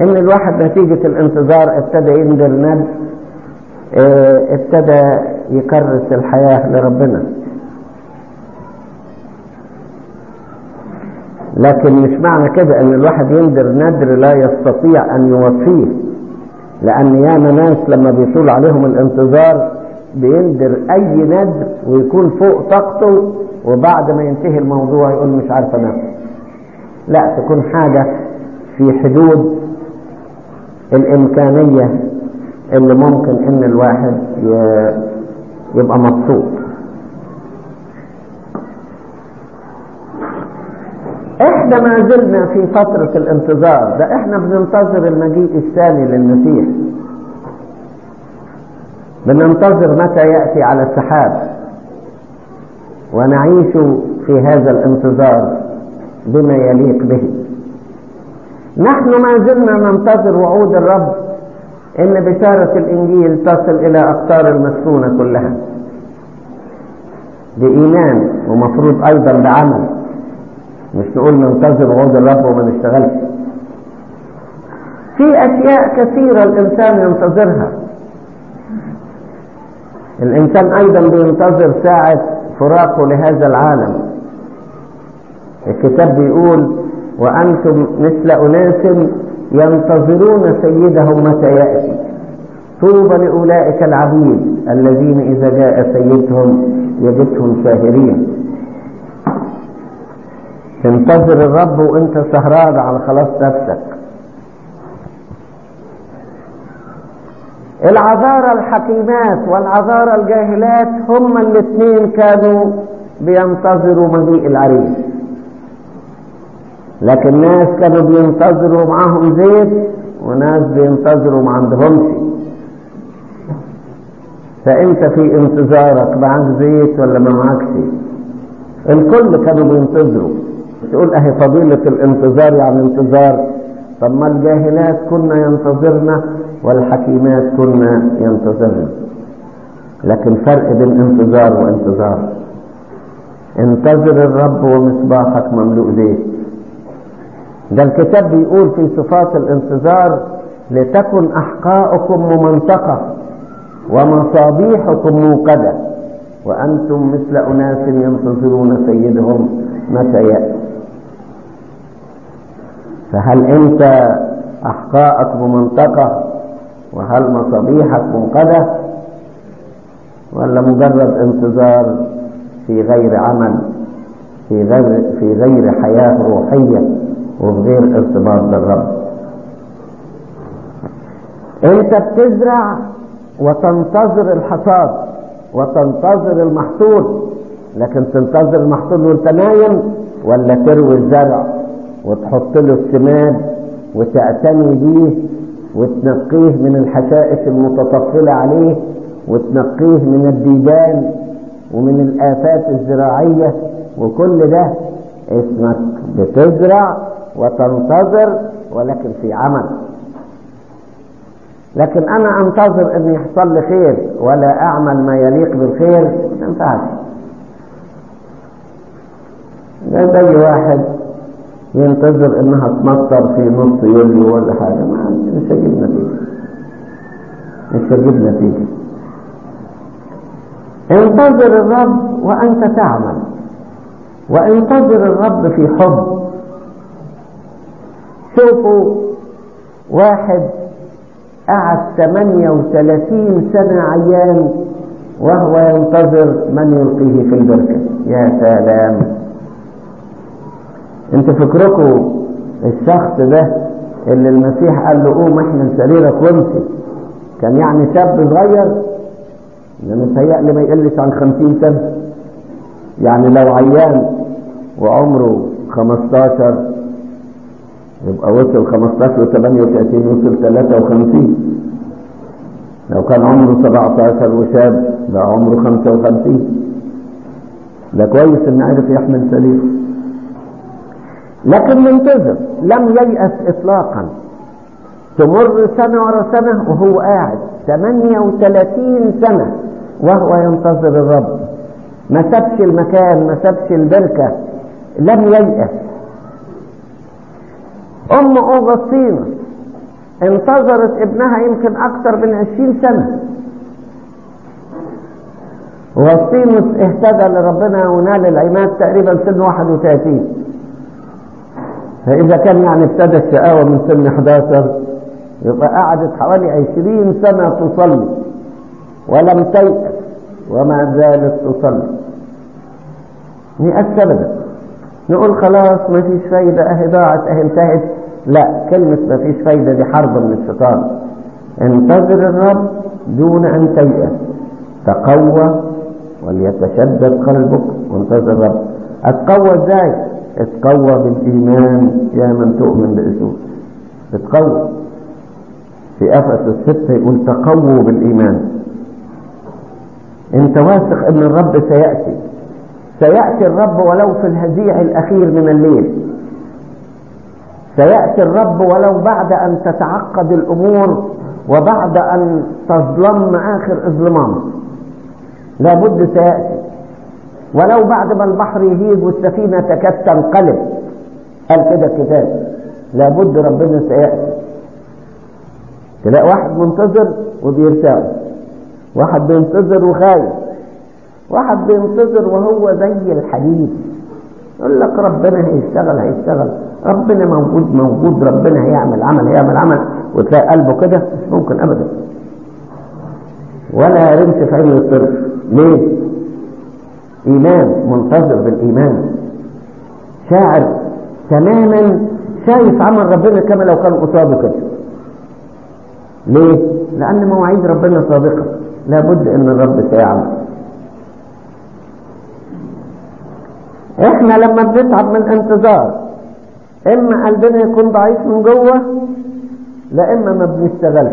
ان الواحد نتيجة الانتظار ابتدى يندر ندر اه ابتدى يكرس الحياة لربنا لكن مش معنى كده ان الواحد يندر ندر لا يستطيع ان يوفيه لان ياما ناس لما بيطول عليهم الانتظار بيندر اي ندر ويكون فوق طاقته وبعد ما ينتهي الموضوع يقول مش عارف انام لا تكون حاجة في حدود الامكانية اللي ممكن ان الواحد يبقى مبسوط احنا ما زلنا في فترة الانتظار ده احنا بننتظر المجيء الثاني للمسيح بننتظر متى يأتي على السحاب ونعيش في هذا الانتظار بما يليق به نحن ما زلنا ننتظر وعود الرب ان بشارة الانجيل تصل الى اقطار المسكونة كلها بإيمان ومفروض ايضا بعمل مش نقول ننتظر وعود الرب وما نشتغلش في اشياء كثيرة الانسان ينتظرها الانسان ايضا بينتظر ساعة فراقه لهذا العالم الكتاب بيقول وانتم مثل اناس ينتظرون سيدهم متى يأتي طوبى لأولئك العبيد الذين إذا جاء سيدهم يجدهم ساهرين تنتظر الرب وانت سهران على خلاص نفسك العذارى الحكيمات والعذارى الجاهلات هما الاثنين كانوا بينتظروا مجيء العريس لكن ناس كانوا بينتظروا معاهم زيت وناس بينتظروا ما عندهمش فانت في انتظارك معاك زيت ولا ما معكش الكل كانوا بينتظروا تقول اهي فضيلة الانتظار يعني انتظار طب ما الجاهلات كنا ينتظرنا والحكيمات كنا ينتظرن لكن فرق بين انتظار وانتظار انتظر الرب ومصباحك مملوء زيت ده الكتاب بيقول في صفات الانتظار لتكن احقاؤكم ممنطقة ومصابيحكم موقدة وانتم مثل اناس ينتظرون سيدهم متى يأتي فهل انت احقاءك ممنطقة وهل مصابيحك منقدة ولا مجرد انتظار في غير عمل في غير في غير حياة روحية وفي غير ارتباط بالرب انت بتزرع وتنتظر الحصاد وتنتظر المحصول لكن تنتظر المحصول وانت نايم ولا تروي الزرع وتحط له السماد وتعتني بيه وتنقيه من الحشائش المتطفلة عليه وتنقيه من الديدان ومن الآفات الزراعية وكل ده اسمك بتزرع وتنتظر ولكن في عمل لكن انا انتظر ان يحصل لي خير ولا اعمل ما يليق بالخير ما ينفعش ده زي واحد ينتظر انها تمطر في نص يوليو ولا حاجه ما مش هجيب نتيجه مش هجيب نتيجه انتظر الرب وانت تعمل وانتظر الرب في حب شوفوا واحد قعد 38 سنة عيان وهو ينتظر من يلقيه في البركة يا سلام انت فكركم الشخص ده اللي المسيح قال له قوم احمل سريرك وامشي كان يعني شاب صغير ده متهيألي ما يقلش عن خمسين سنة يعني لو عيان وعمره خمستاشر يبقى وصل 15 و 38 وصل 53 لو كان عمره 17 وشاب ده عمره 55 ده كويس ان عرف يحمل سرير لكن منتظر لم ييأس اطلاقا تمر سنة ورا سنة وهو قاعد 38 سنة وهو ينتظر الرب ما سابش المكان ما سابش البركة لم ييأس أم أوغسطينوس انتظرت ابنها يمكن اكثر من عشرين سنة وسطينوس اهتدى لربنا ونال العماد تقريبا سن 31 فإذا كان يعني ابتدى الشقاوة من سن 11 يبقى قعدت حوالي 20 سنة تصلي ولم تيأس وما زالت تصلي يأس أبدا نقول خلاص ما فيش فايدة أهي ضاعت أهي انتهت لا كلمة ما فيش فايدة دي حرب من الشيطان انتظر الرب دون أن تيأس تقوى وليتشدد قلبك وانتظر الرب اتقوى ازاي اتقوى بالايمان يا من تؤمن باسوس اتقوى في افسس الستة يقول تقووا بالايمان انت واثق ان الرب سيأتي سيأتي الرب ولو في الهزيع الاخير من الليل سيأتي الرب ولو بعد ان تتعقد الامور وبعد ان تظلم اخر اظلمام لابد سيأتي ولو بعد ما البحر يهيج والسفينة تكاد تنقلب قال كده الكتاب لابد ربنا سيأتي تلاقي واحد منتظر وبيرتاح واحد بينتظر وخايف واحد بينتظر وهو زي الحديد يقول لك ربنا هيشتغل هيشتغل ربنا موجود موجود ربنا هيعمل عمل هيعمل عمل وتلاقي قلبه كده مش ممكن ابدا ولا رمش في عين الصرف ليه ايمان منتظر بالايمان شاعر تماما شايف عمل ربنا كما لو كان قصاده كده ليه لان مواعيد ربنا صادقه لابد ان الرب سيعمل احنا لما بنتعب من انتظار اما قلبنا يكون ضعيف من جوه لا اما ما بنشتغلش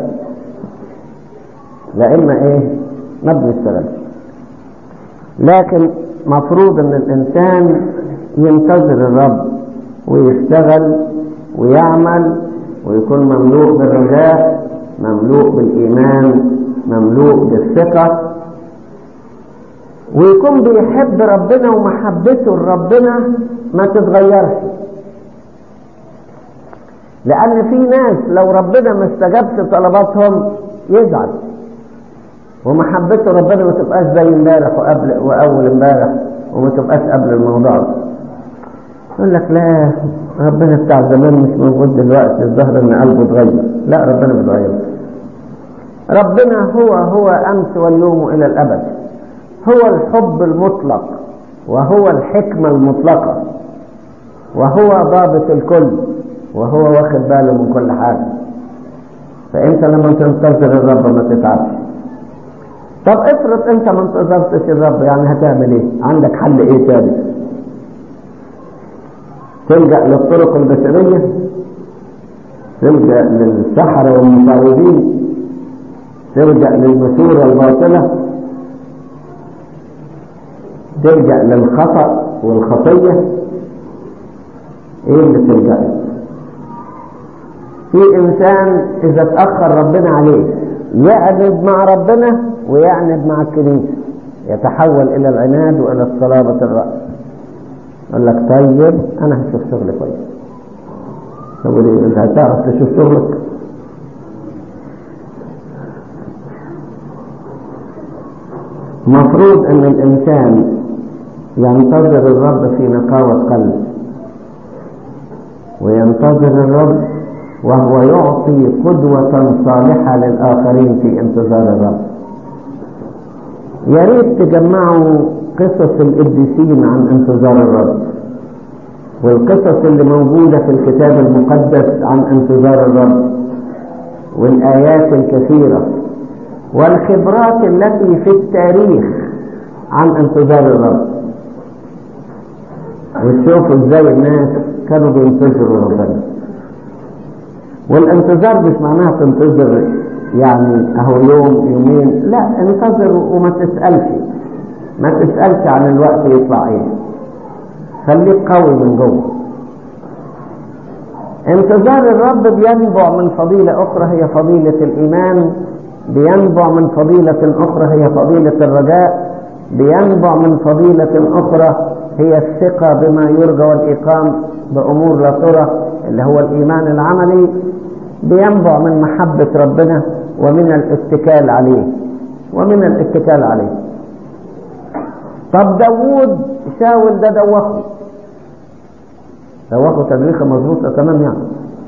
لا اما ايه ما بنشتغلش لكن مفروض ان الانسان ينتظر الرب ويشتغل ويعمل ويكون مملوء بالرجاء مملوء بالايمان مملوء بالثقه ويكون بيحب ربنا ومحبته لربنا ما تتغيرش لان في ناس لو ربنا ما استجابش طلباتهم يزعل ومحبته ربنا ما تبقاش زي امبارح وقبل واول امبارح وما تبقاش قبل الموضوع يقول لك لا ربنا بتاع زمان مش موجود دلوقتي الظاهر ان قلبه اتغير لا ربنا بيتغير ربنا هو هو امس واليوم الى الابد هو الحب المطلق وهو الحكمه المطلقه وهو ضابط الكل وهو واخد باله من كل حاجه فانت لما تنتظر الرب ما تتعبش طب افرض انت ما انتظرتش الرب يعني هتعمل ايه عندك حل ايه تاني تلجأ للطرق البشرية تلجأ للسحرة والمصاوبين تلجأ للمسورة الباطلة تلجأ للخطأ والخطية ايه اللي تلجأ له في انسان اذا اتأخر ربنا عليه يعند مع ربنا ويعند مع الكنيسة يتحول إلى العناد وإلى الصلابة الرأس يقول لك طيب أنا هشوف شغلي كويس تقول إيه أنت هتعرف تشوف شغلك مفروض أن الإنسان ينتظر الرب في نقاوة قلب وينتظر الرب وهو يعطي قدوة صالحة للآخرين في انتظار الرب يا ريت تجمعوا قصص القديسين عن انتظار الرب والقصص اللي موجودة في الكتاب المقدس عن انتظار الرب والآيات الكثيرة والخبرات التي في التاريخ عن انتظار الرب وتشوفوا ازاي الناس كانوا بينتظروا ربنا والانتظار مش معناها تنتظر يعني اهو يوم يومين لا انتظر وما تسألش ما تسألش عن الوقت يطلع ايه خليك قوي من جوه انتظار الرب بينبع من فضيلة أخرى هي فضيلة الإيمان بينبع من فضيلة أخرى هي فضيلة الرجاء بينبع من فضيلة أخرى هي الثقة بما يرجى والإقام بأمور لا ترى اللي هو الإيمان العملي بينبع من محبة ربنا ومن الاتكال عليه ومن الاتكال عليه طب داوود شاول ده دوخه دوخه تدريخة مظبوطة تمام يعني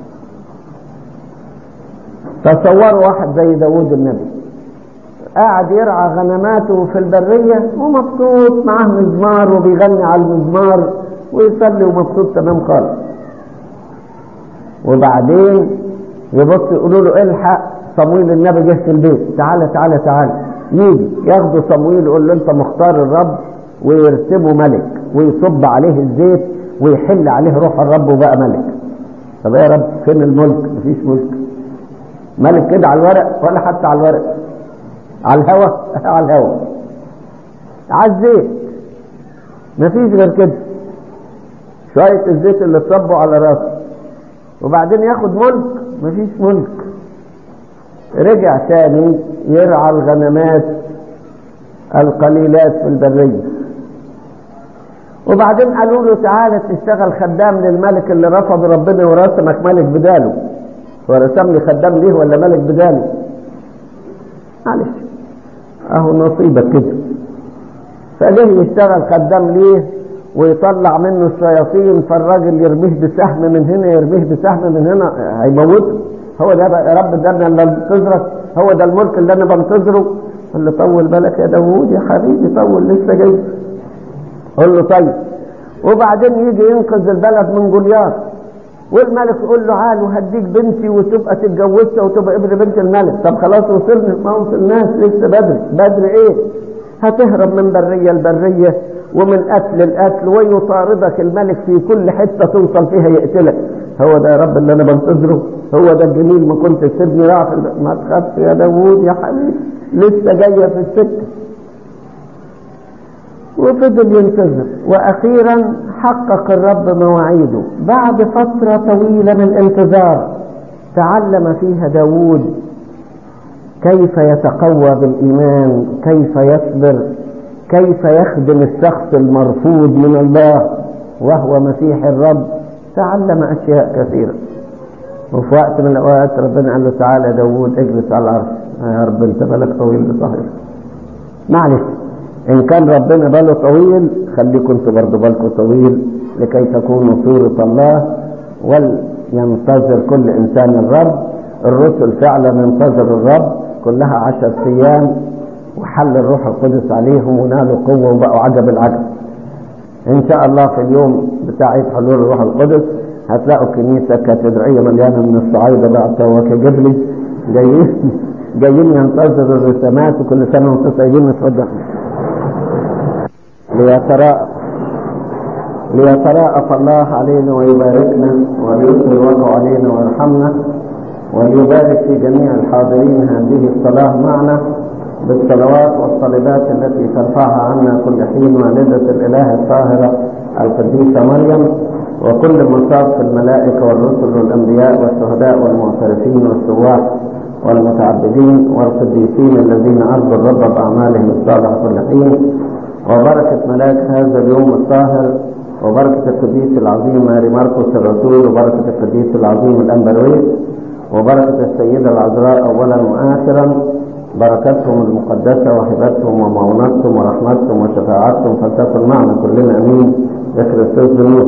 تصوروا واحد زي داوود النبي قاعد يرعى غنماته في البرية ومبسوط معاه مزمار وبيغني على المزمار ويصلي ومبسوط تمام خالص وبعدين يبص يقولوا له الحق صمويل النبي جه في البيت تعالى تعالى تعالى يجي ياخدوا صمويل يقول له انت مختار الرب ويرسمه ملك ويصب عليه الزيت ويحل عليه روح الرب وبقى ملك طب يا رب فين الملك مفيش ملك ملك كده على الورق ولا حتى على الورق على الهوا على الهوا على الزيت مفيش غير كده شوية الزيت اللي تصبوا على راسه وبعدين ياخد ملك مفيش ملك رجع تاني يرعى الغنمات القليلات في البرية وبعدين قالوا له تعالى تشتغل خدام للملك اللي رفض ربنا ورسمك ملك بداله ورسم لي خدام ليه ولا ملك بداله معلش اهو نصيبك كده فجه يشتغل خدام ليه ويطلع منه الشياطين فالراجل يرميه بسهم من هنا يرميه بسهم من هنا هيموته هو ده بقى يا رب ده انا اللي بنتظرك هو ده الملك اللي انا بنتظره قال له طول بالك يا داوود يا حبيبي طول لسه جاي قول له طيب وبعدين يجي ينقذ البلد من جولياث والملك يقول له عال وهديك بنتي وتبقى تتجوزها وتبقى ابن بنت الملك طب خلاص وصلنا ما وصلناش لسه بدري بدري ايه هتهرب من بريه لبريه ومن قتل القتل ويطاردك الملك في كل حته توصل فيها يقتلك هو ده يا رب اللي انا بنتظره هو ده الجميل ما كنت تسيبني راح ما تخافش يا داوود يا حبيبي لسه جايه في السكه وفضل ينتظر واخيرا حقق الرب مواعيده بعد فتره طويله من انتظار تعلم فيها داوود كيف يتقوى بالايمان كيف يصبر كيف يخدم الشخص المرفوض من الله وهو مسيح الرب تعلم اشياء كثيره وفي وقت من الاوقات ربنا قال له تعالى داوود اجلس على العرش يا رب انت بالك طويل بصحيح معلش ان كان ربنا باله طويل خليكم انتوا برضه بالكم طويل لكي تكونوا صورة الله ولينتظر كل انسان الرب الرسل فعلا انتظر الرب كلها عشر ايام وحل الروح القدس عليهم ونالوا قوة وبقوا عجب العجب ان شاء الله في اليوم بتاع عيد حلول الروح القدس هتلاقوا كنيسة كاتدرائية مليانة من الصعايدة بقى وكجبلي جايين جايين ينتظروا الرسامات وكل سنة وانتم طيبين نتفضل ليتراءف ليتراءف الله علينا ويباركنا وليسر وجهه علينا ويرحمنا وليبارك في جميع الحاضرين هذه الصلاة معنا بالصلوات والصلبات التي ترفعها عنا كل حين والدة الإله الطاهرة القديسة مريم وكل مصاب في الملائكة والرسل والأنبياء والشهداء والمعترفين والسواح والمتعبدين والقديسين الذين أرضوا الرب بأعمالهم الصالحة كل حين وبركة ملاك هذا اليوم الطاهر وبركة القديس العظيم ماري مرقس الرسول وبركة القديس العظيم الأنبرويس وبركة السيدة العذراء أولا وآخرا بركتهم المقدسة وهبتهم ومعونتهم ورحمتهم وشفاعتهم فلتكن معنا كلنا أمين بكريستوس بنور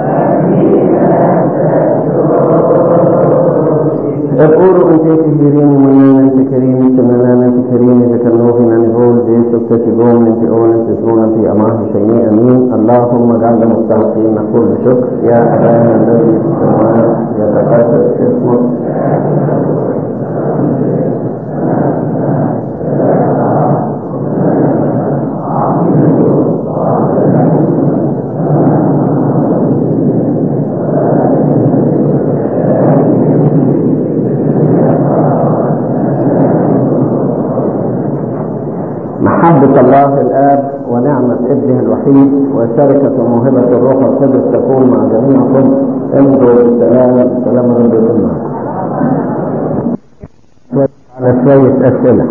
اقولوا انت كبيرين ومنانا انت كريم انت منانا انت كريم انت كنوفنا نقول بيسو تشبون انت اول انت سونا في اماه شيء امين اللهم اجعلنا مستحقين نقول شكر يا ابانا الذي في السماوات يتقدس اسمك محبة الله الآب ونعمة ابنه الوحيد وشركة وموهبة الروح القدس تكون مع جميعكم امضوا بالسلام سلام رب يكون على شوية أسئلة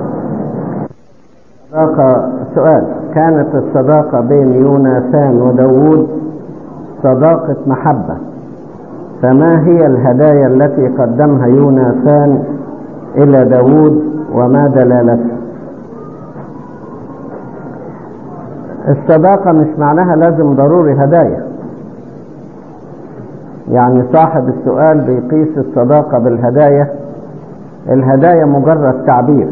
صداقة سؤال كانت الصداقة بين يوناثان وداوود صداقة محبة فما هي الهدايا التي قدمها يوناثان إلى داود وما دلالتها الصداقة مش معناها لازم ضروري هدايا يعني صاحب السؤال بيقيس الصداقة بالهدايا الهدايا مجرد تعبير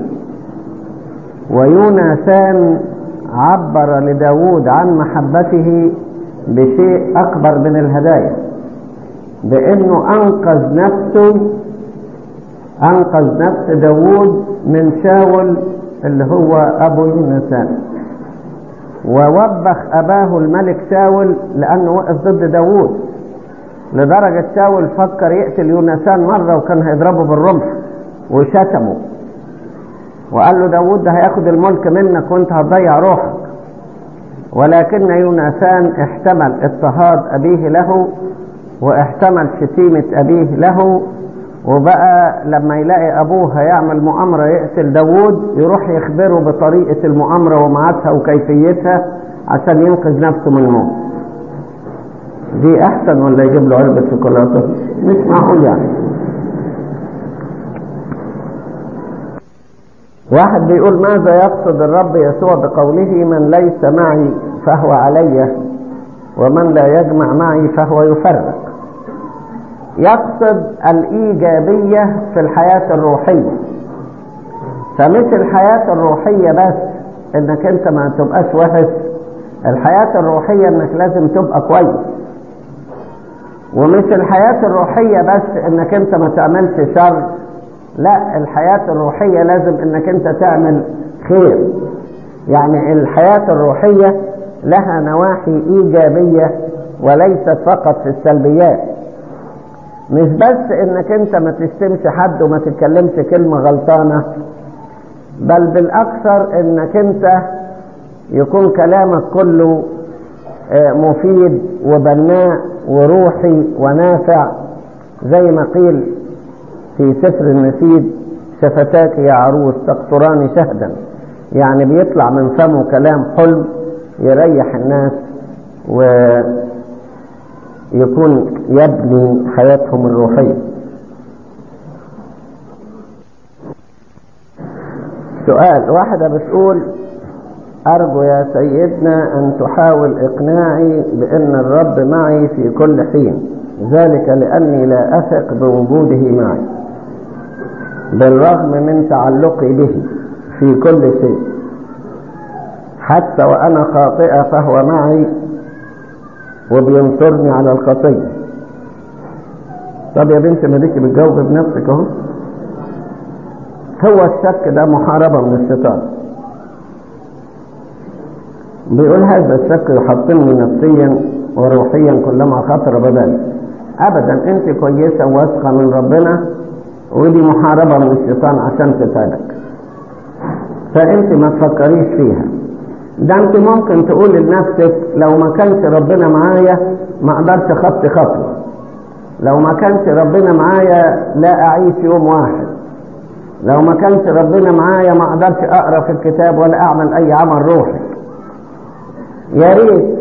ويوناثان عبر لداود عن محبته بشيء أكبر من الهدايا بأنه أنقذ نفسه أنقذ نفس داود من شاول اللي هو أبو يوناثان ووبخ أباه الملك شاول لأنه وقف ضد داود لدرجة شاول فكر يقتل يوناثان مرة وكان هيضربه بالرمح وشتمه وقال له داود ده هياخد الملك منك وانت هتضيع روحك ولكن يوناثان احتمل اضطهاد أبيه له واحتمل شتيمة أبيه له وبقى لما يلاقي أبوه هيعمل مؤامرة يقتل داود يروح يخبره بطريقة المؤامرة ومعاتها وكيفيتها عشان ينقذ نفسه من الموت دي أحسن ولا يجيب له علبة شوكولاتة مش معقول يعني واحد بيقول ماذا يقصد الرب يسوع بقوله من ليس معي فهو علي ومن لا يجمع معي فهو يفرق يقصد الإيجابية في الحياة الروحية فمش الحياة الروحية بس انك انت ما تبقاش وحش الحياة الروحية انك لازم تبقى كويس ومش الحياة الروحية بس انك انت ما تعملش شر لا الحياة الروحية لازم انك انت تعمل خير يعني الحياة الروحية لها نواحي ايجابية وليست فقط في السلبيات مش بس انك انت ما تشتمش حد وما تتكلمش كلمة غلطانة بل بالاكثر انك انت يكون كلامك كله مفيد وبناء وروحي ونافع زي ما قيل في سفر النسيد شفتاك يا عروس تقطران شهدا يعني بيطلع من فمه كلام حلم يريح الناس ويكون يبني حياتهم الروحية سؤال واحدة بتقول أرجو يا سيدنا أن تحاول إقناعي بأن الرب معي في كل حين ذلك لأني لا أثق بوجوده معي بالرغم من تعلقي به في كل شيء حتى وأنا خاطئة فهو معي وبينصرني على الخطية طب يا بنت ما ديكي بتجاوب بنفسك اهو هو الشك ده محاربة من الشيطان بيقول هذا الشك يحطمني نفسيا وروحيا كلما خطر ببالي ابدا انت كويسه واثقه من ربنا ودي محاربه من الشيطان عشان تتعبك فانت ما تفكريش فيها ده انت ممكن تقول لنفسك لو ما كانش ربنا معايا ما اقدرش خط خطوه لو ما كانش ربنا معايا لا اعيش يوم واحد لو ما كانش ربنا معايا ما اقدرش اقرا في الكتاب ولا اعمل اي عمل روحي يا ريت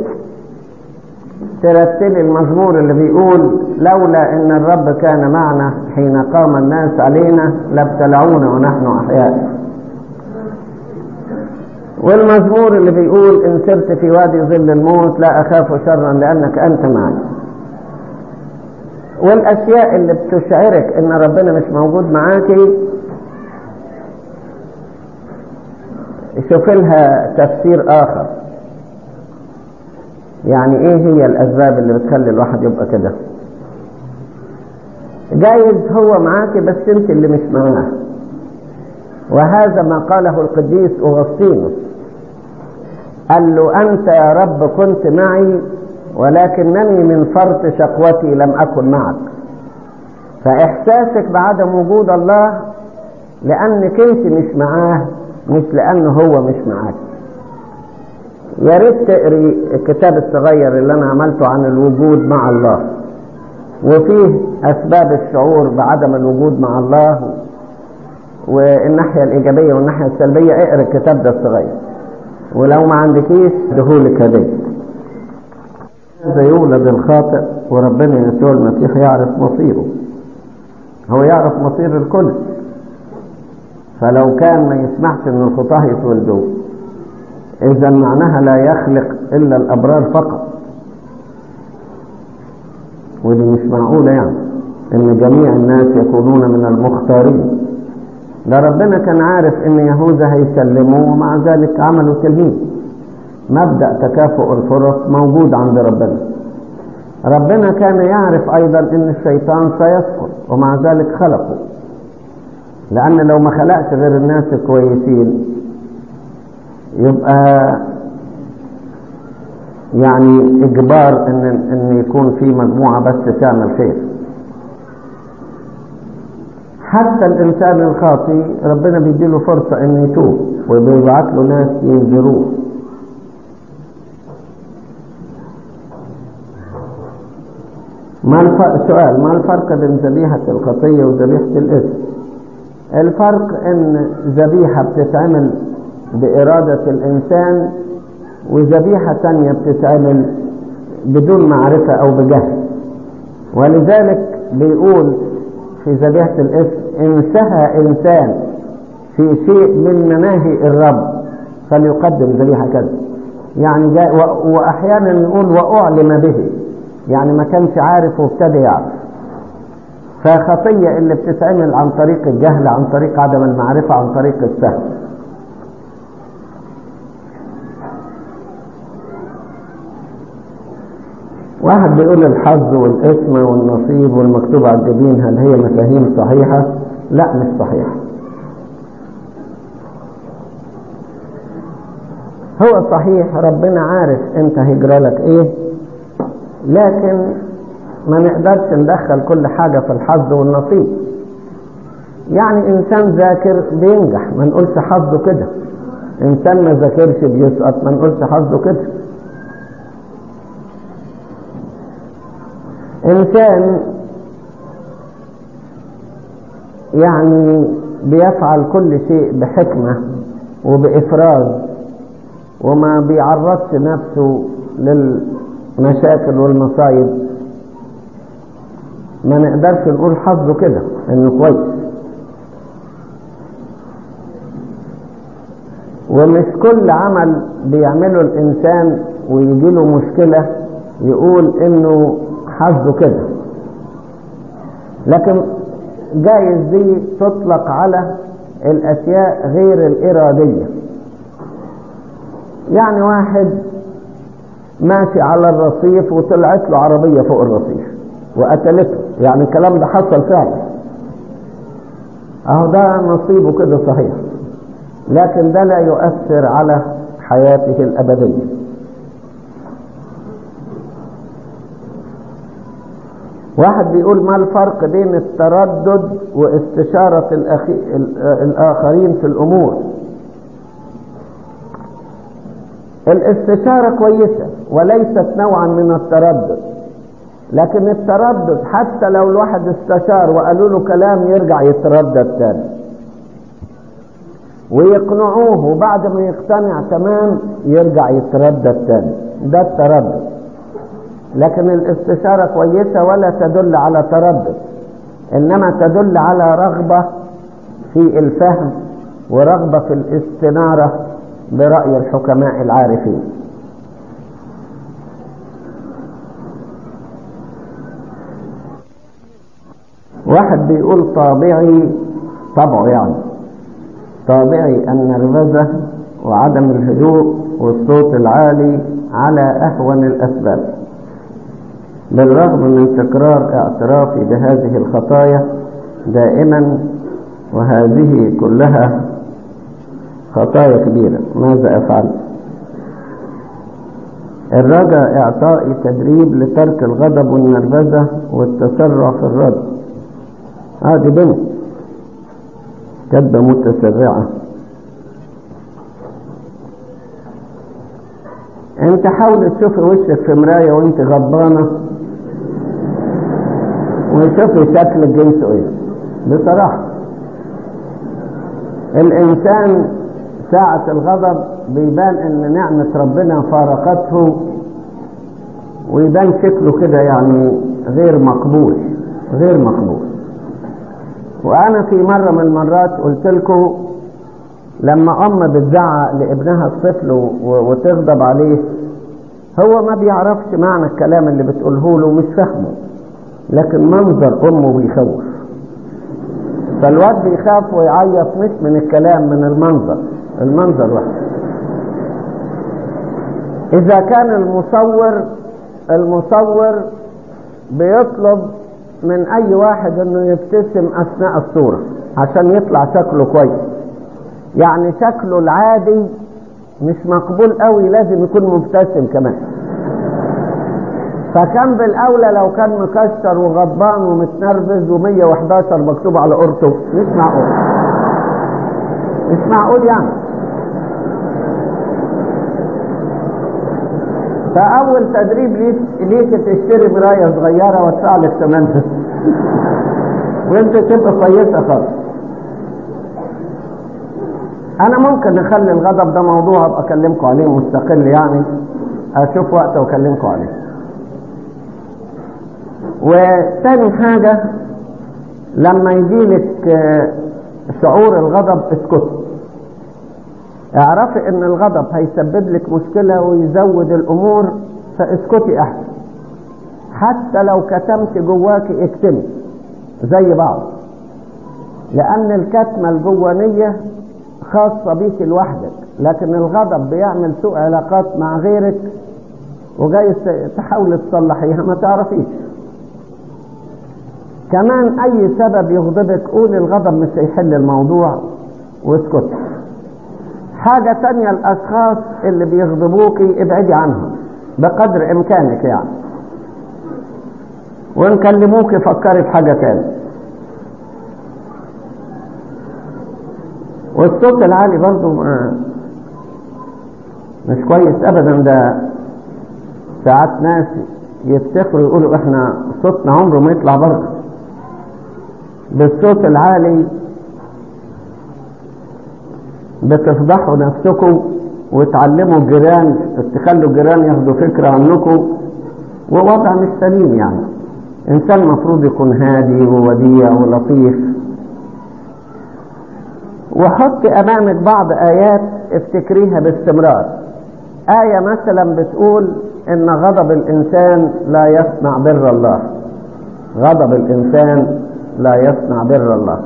ترتل المزمور اللي بيقول لولا ان الرب كان معنا حين قام الناس علينا لابتلعونا ونحن احياء والمزمور اللي بيقول ان سرت في وادي ظل الموت لا اخاف شرا لانك انت معي والاشياء اللي بتشعرك ان ربنا مش موجود معاكي شوف لها تفسير اخر يعني ايه هي الاسباب اللي بتخلي الواحد يبقى كده جايز هو معاك بس انت اللي مش معاه وهذا ما قاله القديس اغسطينوس قال له انت يا رب كنت معي ولكنني من فرط شقوتي لم اكن معك فاحساسك بعدم وجود الله لانك انت مش معاه مش لانه هو مش معاك يا ريت تقري الكتاب الصغير اللي انا عملته عن الوجود مع الله وفيه اسباب الشعور بعدم الوجود مع الله والناحيه الايجابيه والناحيه السلبيه اقرا الكتاب ده الصغير ولو ما عندكيش دهولك هديه يولد الخاطئ وربنا يسوع المسيح يعرف مصيره هو يعرف مصير الكل فلو كان ما يسمحش ان الخطاه يتولدوا اذا معناها لا يخلق الا الابرار فقط ودي مش معقوله يعني ان جميع الناس يكونون من المختارين ده ربنا كان عارف ان يهوذا هيسلموه ومع ذلك عملوا تلميذ مبدا تكافؤ الفرص موجود عند ربنا ربنا كان يعرف ايضا ان الشيطان سيسقط ومع ذلك خلقه لان لو ما خلقش غير الناس الكويسين يبقى يعني اجبار ان ان يكون في مجموعه بس تعمل خير حتى الانسان الخاطي ربنا بيديله فرصه انه يتوب وبيبعت له ناس ينذروه ما الفرق سؤال ما الفرق بين ذبيحة الخطية وذبيحة الإثم؟ الفرق إن ذبيحة بتتعمل بإرادة الإنسان وذبيحة تانية بتتعمل بدون معرفة أو بجهل ولذلك بيقول في ذبيحة الإثم إن سهى إنسان في شيء من مناهي الرب فليقدم ذبيحة كذا يعني جاء وأحيانا نقول وأعلم به يعني ما كانش عارف وابتدى يعرف فخطية اللي بتتعمل عن طريق الجهل عن طريق عدم المعرفة عن طريق السهل واحد بيقول الحظ والاسم والنصيب والمكتوب على الجبين هل هي مفاهيم صحيحة؟ لا مش صحيحة. هو صحيح ربنا عارف انت هيجرى لك ايه لكن ما نقدرش ندخل كل حاجة في الحظ والنصيب يعني انسان ذاكر بينجح ما نقولش حظه كده انسان ما ذاكرش بيسقط ما نقولش حظه كده انسان يعني بيفعل كل شيء بحكمة وبإفراز وما بيعرضش نفسه للمشاكل والمصايب ما نقدرش نقول حظه كده انه كويس ومش كل عمل بيعمله الانسان ويجيله مشكلة يقول انه حظه كده لكن جايز دي تطلق على الاشياء غير الاراديه يعني واحد ماشي على الرصيف وطلعت له عربيه فوق الرصيف وقتلته يعني الكلام ده حصل فعلا اهو ده نصيبه كده صحيح لكن ده لا يؤثر على حياته الابديه واحد بيقول ما الفرق بين التردد واستشارة الأخي... الآخرين في الأمور الاستشارة كويسة وليست نوعا من التردد لكن التردد حتى لو الواحد استشار وقالوا له كلام يرجع يتردد تاني ويقنعوه وبعد ما يقتنع تمام يرجع يتردد تاني ده التردد لكن الاستشارة كويسة ولا تدل على تردد إنما تدل على رغبة في الفهم ورغبة في الاستنارة برأي الحكماء العارفين واحد بيقول طابعي طبعه يعني طابعي النرفزة وعدم الهدوء والصوت العالي على أهون الأسباب بالرغم من تكرار اعترافي بهذه الخطايا دائما وهذه كلها خطايا كبيرة ماذا أفعل الرجاء إعطائي تدريب لترك الغضب والنرفزة والتسرع في الرد هذه بنت كدة متسرعة انت حاول تشوفي وشك في مراية وانت غضبانة وشوفي شكل جنسه ايه بصراحة الانسان ساعة الغضب بيبان ان نعمة ربنا فارقته ويبان شكله كده يعني غير مقبول غير مقبول وانا في مرة من المرات قلت لكم لما ام بتزعق لابنها الطفل وتغضب عليه هو ما بيعرفش معنى الكلام اللي بتقوله له مش فاهمه لكن منظر امه بيخوف فالواد بيخاف ويعيط مش من الكلام من المنظر المنظر وحش اذا كان المصور المصور بيطلب من اي واحد انه يبتسم اثناء الصورة عشان يطلع شكله كويس يعني شكله العادي مش مقبول قوي لازم يكون مبتسم كمان فكان بالاولى لو كان مكسر وغضبان ومتنرفز و111 مكتوب على قرطه مش معقول مش معقول يعني فاول تدريب ليك ليك تشتري مرايه صغيره وادفع لك ثمنها وانت تبقى كويسه خالص انا ممكن اخلي الغضب ده موضوع ابقى اكلمكم عليه مستقل يعني اشوف وقت واكلمكم عليه وثاني حاجة لما يجيلك شعور الغضب اسكت اعرفي ان الغضب هيسبب لك مشكلة ويزود الامور فاسكتي احسن حتى لو كتمت جواكي اكتمي زي بعض لان الكتمة الجوانية خاصة بيك لوحدك لكن الغضب بيعمل سوء علاقات مع غيرك وجاي تحاول تصلحيها ما تعرفيش كمان اي سبب يغضبك قول الغضب مش هيحل الموضوع واسكت حاجة تانية الاشخاص اللي بيغضبوكي ابعدي عنهم بقدر امكانك يعني وان كلموك فكري في حاجة تانية والصوت العالي برضو مش كويس ابدا ده ساعات ناس يفتخروا يقولوا احنا صوتنا عمره ما يطلع بره بالصوت العالي بتفضحوا نفسكم وتعلموا الجيران تخلوا الجيران ياخدوا فكرة عنكم ووضع مش سليم يعني انسان المفروض يكون هادي ووديع ولطيف وحط امامك بعض ايات افتكريها باستمرار آية مثلا بتقول ان غضب الانسان لا يصنع بر الله غضب الانسان لا يصنع بر الله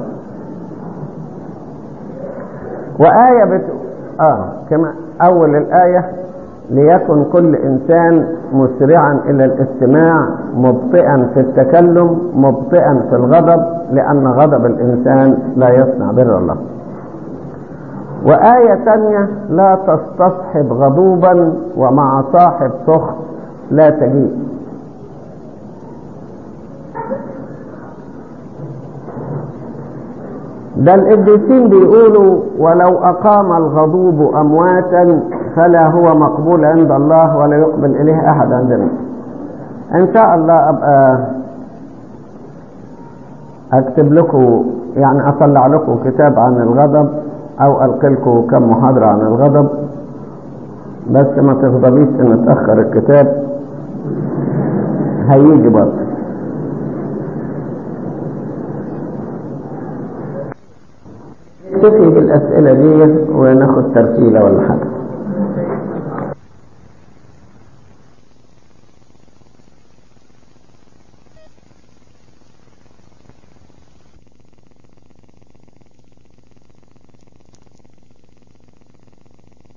وآية بتقول آه كما أول الآية ليكن كل إنسان مسرعا إلى الاستماع مبطئا في التكلم مبطئا في الغضب لأن غضب الإنسان لا يصنع بر الله وآية تانية لا تستصحب غضوبا ومع صاحب سخط لا تجيء ده القديسين بيقولوا ولو أقام الغضوب أمواتا فلا هو مقبول عند الله ولا يقبل إليه أحد عندنا إن شاء الله أبقى أكتب لكم يعني أطلع لكم كتاب عن الغضب أو ألقي لكم كم محاضرة عن الغضب بس ما تغضبيش إن تأخر الكتاب هيجي برضه نكتفي بالأسئلة دي وناخد ترتيلة ولا حاجة